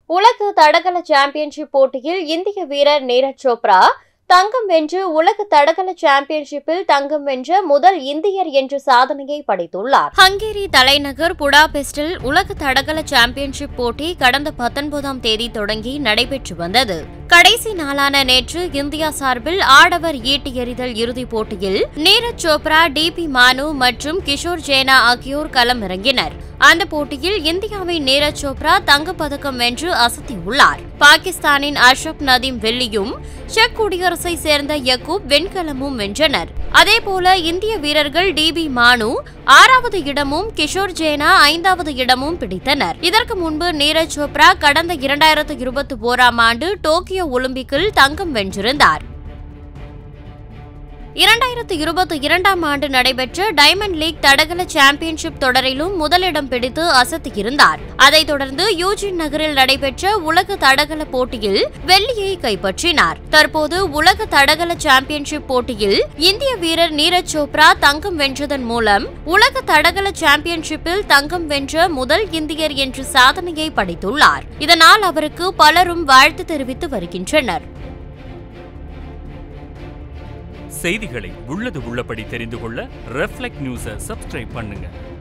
உலக தடகள சாம்பியன்ஷிப் போட்டியில் இந்திய வீரர் நீரஜ் சோப்ரா தங்கம் வென்று உலக தடகள சாம்பியன்ஷிப்பில் தங்கம் வென்ற முதல் இந்தியர் என்ற சாதனையை படைத்துள்ளார் ஹங்கேரி தலைநகர் புடாபெஸ்டில் உலக தடகள சாம்பியன்ஷிப் போட்டி கடந்த பத்தொன்பதாம் தேதி தொடங்கி நடைபெற்று வந்தது கடைசி நாளான நேற்று இந்தியா சார்பில் ஆடவர் ஈட்டி எறிதல் இறுதிப் போட்டியில் நீரஜ் சோப்ரா டி பி மானு மற்றும் கிஷோர் ஜேனா ஆகியோர் களமிறங்கினர் அந்த போட்டியில் இந்தியாவின் நீரஜ் சோப்ரா தங்கப்பதக்கம் வென்று அசத்தியுள்ளார் பாகிஸ்தானின் அஷ்ரப் நதீம் வெள்ளியும் செக் குடியரசை சேர்ந்த யக்கூப் வெண்கலமும் வென்றனர் அதேபோல இந்திய வீரர்கள் டி பி மானு ஆறாவது இடமும் கிஷோர் ஜேனா ஐந்தாவது இடமும் பிடித்தனர் இதற்கு முன்பு நீரஜ் சோப்ரா கடந்த இரண்டாயிரத்து இருபத்தி ஓராம் ஆண்டு டோக்கியோ ஒலிம்பிக்கில் தங்கம் வென்றிருந்தார் இரண்டாயிரத்து இருபத்தி இரண்டாம் ஆண்டு நடைபெற்ற டைமண்ட் லீக் தடகள சாம்பியன்ஷிப் தொடரிலும் முதலிடம் பிடித்து அசத்தியிருந்தார் அதைத் தொடர்ந்து யூஜின் நகரில் நடைபெற்ற உலக தடகள போட்டியில் வெள்ளியை கைப்பற்றினார் தற்போது உலக தடகள சாம்பியன்ஷிப் போட்டியில் இந்திய வீரர் நீரஜ் சோப்ரா தங்கம் வென்றதன் மூலம் உலக தடகள சாம்பியன்ஷிப்பில் தங்கம் வென்ற முதல் இந்தியர் என்ற சாதனையை படைத்துள்ளார் இதனால் அவருக்கு பலரும் வாழ்த்து தெரிவித்து வருகின்றனர் செய்திகளை உள்ளது உள்ளபடி தெரிந்து கொள்ள ரெஃப்ளெக்ட் நியூஸை சப்ஸ்கிரைப் பண்ணுங்க